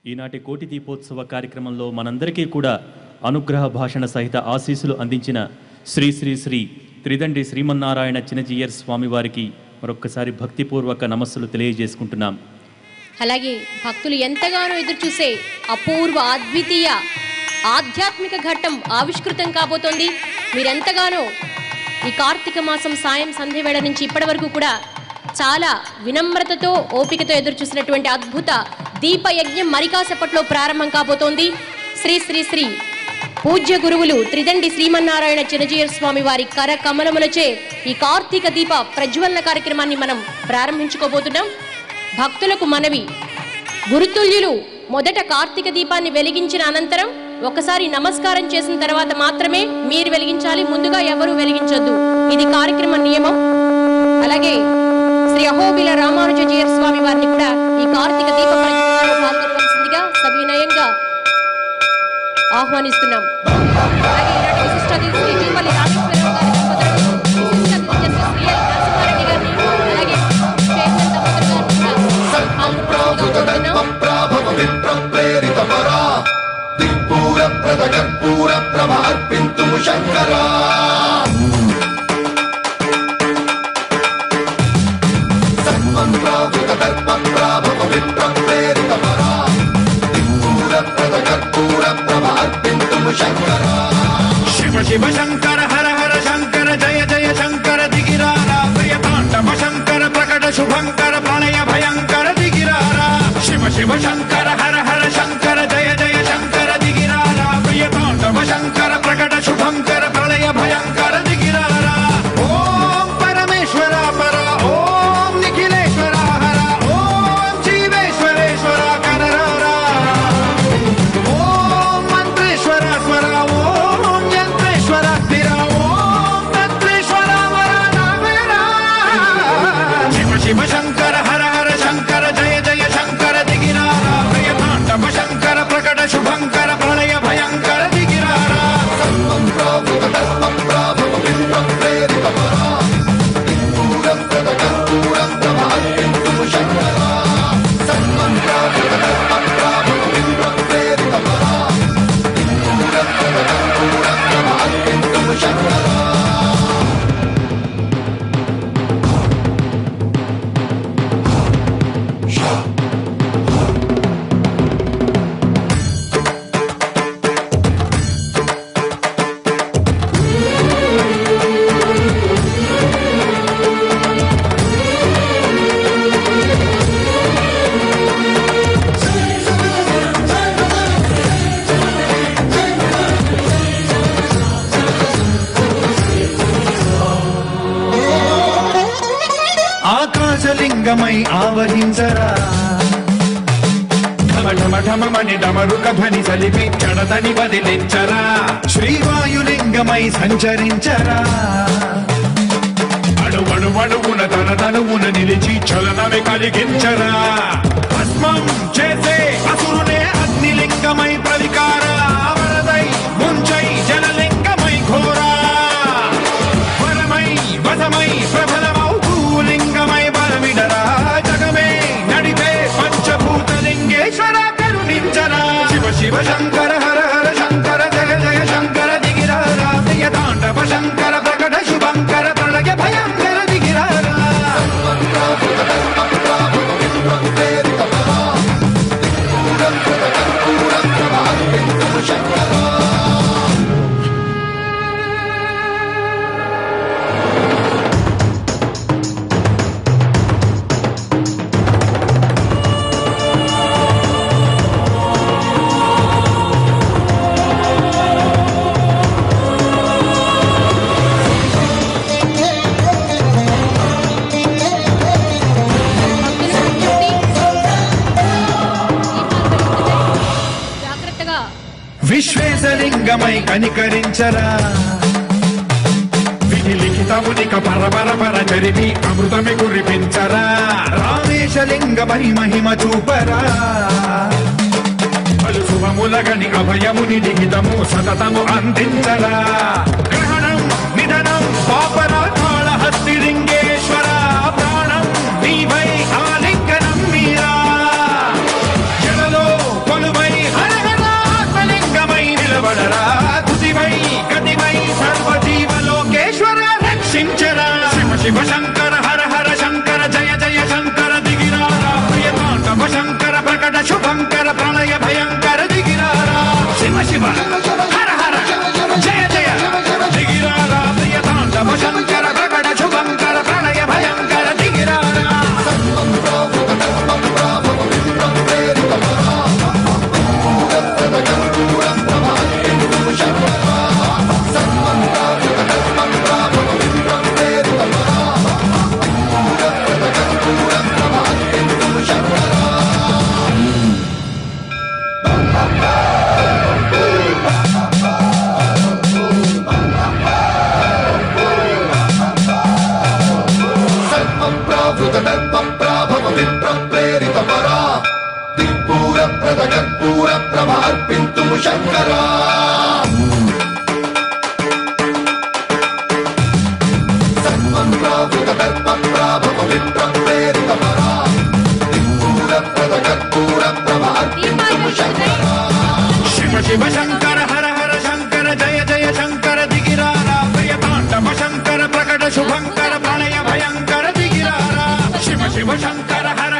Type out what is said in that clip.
ఈనాటి కోటి దీపోత్సవ కార్యక్రమంలో మనందరికీ కూడా అనుగ్రహ భాషణ సహిత ఆశీస్సులు అందించిన శ్రీ శ్రీ శ్రీ త్రిదండి శ్రీమన్నారాయణ చిన్నజీయర్ స్వామివారికి మరొక్కసారి భక్తిపూర్వక నమస్సులు తెలియజేసుకుంటున్నాం అలాగే భక్తులు ఎంతగానో ఎదురు చూసే అపూర్వ అద్వితీయ ఆధ్యాత్మిక ఘట్టం ఆవిష్కృతం కాబోతోంది మీరెంతగానో ఈ కార్తీక మాసం సాయం సంధ్య వేళ నుంచి ఇప్పటి వరకు కూడా చాలా వినమ్రతతో ఓపికతో ఎదురు చూసినటువంటి అద్భుత దీప యజ్ఞం మరికాసపట్లో ప్రారంభం కాబోతోంది శ్రీ శ్రీ శ్రీ పూజ్య గురువులు త్రిదండి శ్రీమన్నారాయణ చిన్నజీయర్ స్వామి వారి కర కమలములచే ఈ కార్తీక దీప ప్రజ్వలన కార్యక్రమాన్ని మనం ప్రారంభించుకోబోతున్నాం భక్తులకు మనవి గురుతుల్యులు మొదట కార్తీక దీపాన్ని వెలిగించిన అనంతరం ఒకసారి నమస్కారం చేసిన తర్వాత మాత్రమే మీరు వెలిగించాలి ముందుగా ఎవరు వెలిగించొద్దు ఇది కార్యక్రమ నియమం అలాగే శ్రీ అహోబిల రామానుజీయర్ స్వామి వారిని కూడా ఈ కార్తీక దీప ప్రజ్వలనలో పాల్గొనవలసిందిగా సవినయంగా ఆహ్వానిస్తున్నాం అలాగే ఈనాటి విశిష్ట అతిథి శ్రీ జూపల్లి రామేశ్వరరావు గారి దంపతులు, విశిష్ట అతిథి శ్రీ ఎల్ నరసింహారెడ్డి గారిని, అలాగే చైర్మన్ దంపతులు గారిని కూడా పాల్గొనవలసిందిగా కోరుతున్నాం. ప్రేరితపరా దిక్పూర ప్రద కర్పూర ప్రభ అర్పింతు శంకరా సన్మంత్రావృత దర్ప ప్రాభవ విప్ర ప్రేరితపరా దిక్పూర ప్రద కర్పూర ప్రభ అర్పింతు శంకరా శివ శివ శంకర హర హర శంకర జయ జయ శంకర దిగిరారా ప్రియ తాండవ శంకర ప్రకట శుభంకర ప్రళయ భయంకర దిగిరారా శివ శివ శంకర హర హర శంకర జయ జయ శంకర దిగిరారా ప్రియ తాండవ శంకర ప్రకట శుభంకర ప్రళయ భయంకర దిగిరారా ఓం పరమేశ్వర పర ఓం నిఖిలేశ్వర హర ఓం జీవేశ్వరేశ్వర కనరారా ఓం మంత్రేశ్వర స్వర ఓం యంత్రేశ్వర స్థిర ఓం తంత్రేశ్వర వర నాగరా. శివ శివ శంకర హర హర శంకర జయ జయ శంకర దిగిరారా ప్రియ తాండవ శంకర ప్రకట శుభంకర ప్రళయ భయంకర దిగిరారా సన్మంత్రావృత దర్ప ప్రాభవ విప్ర ప్రేరితపరా దిక్పూర ప్రద కర్పూర ప్రభ అర్పింతు శంకరా సన్మంత్రావృత దర్ప ప్రాభవ విప్ర ప్రేరితపరా దిక్పూర ప్రద కర్పూర ప్రభ అర్పింతు శంకరా ఆకాశలింగమై ఆవహించరా ఢమఢమఢమమని డమరుక ధ్వని సలిపి చడతని వదిలించరా శ్రీవాయులింగమై సంచరించరా అడువడువడువున తన తనువున నిలిచి చలనమే కలిగించరా భస్మం చేసే అసురునే అగ్నిలింగమై ప్రవికార వరదై ముంచై జలలింగమై ఘోరా వరమై వసమై ప్రబలమౌ భూలింగమై బలమిడరా జగమే నడిపే పంచభూతలింగేశ్వర కరుణించరా శివ శివ శంకర హర హర శంకర జయ జయ శంకర దిగిరారా ప్రియ తాండవ శంకర ప్రకట శుభంకర ప్రళయ భయంకర దిగిరారా భక్తులు విజ్ఞప్తి. దీపాలు వెలుగుతున్నాయి. జాగ్రత్తగా విశ్వేశలింగమై కనికరించరా విధి లిఖితమునిక పరపర పర చరివి అమృతమి కురిపించరా రామేశలింగమై మహిమ చూపరా పలు శుభములగని అభయముని లిఖితము సతతము అందించరా గ్రహణం నిధనం పాపరాకాళ హస్తిలింగేశ్వర ప్రాణం నీవై ఆలింగనం మీరా జలలో కొన దర్పప్రాభవ విప్ర ప్రేరిత పరా దిక్పూర ప్రద కర్పూర ప్రభ అర్పింతుము శంకరా సర్వం ప్రావృత దర్పప్రాభవ విప్ర ప్రేరిత పరా దిక్పూర ప్రద కర్పూర ప్రభ అర్పింతుము శంకరా శివ శివ శంకర హర హర శంకర జయ జయ శంకర దిగిరారా ప్రియ తాండవ శంకర ప్రకట శుభంకర ప్రళయ భయంకర దిగిరారా శివ శివ శంకర హర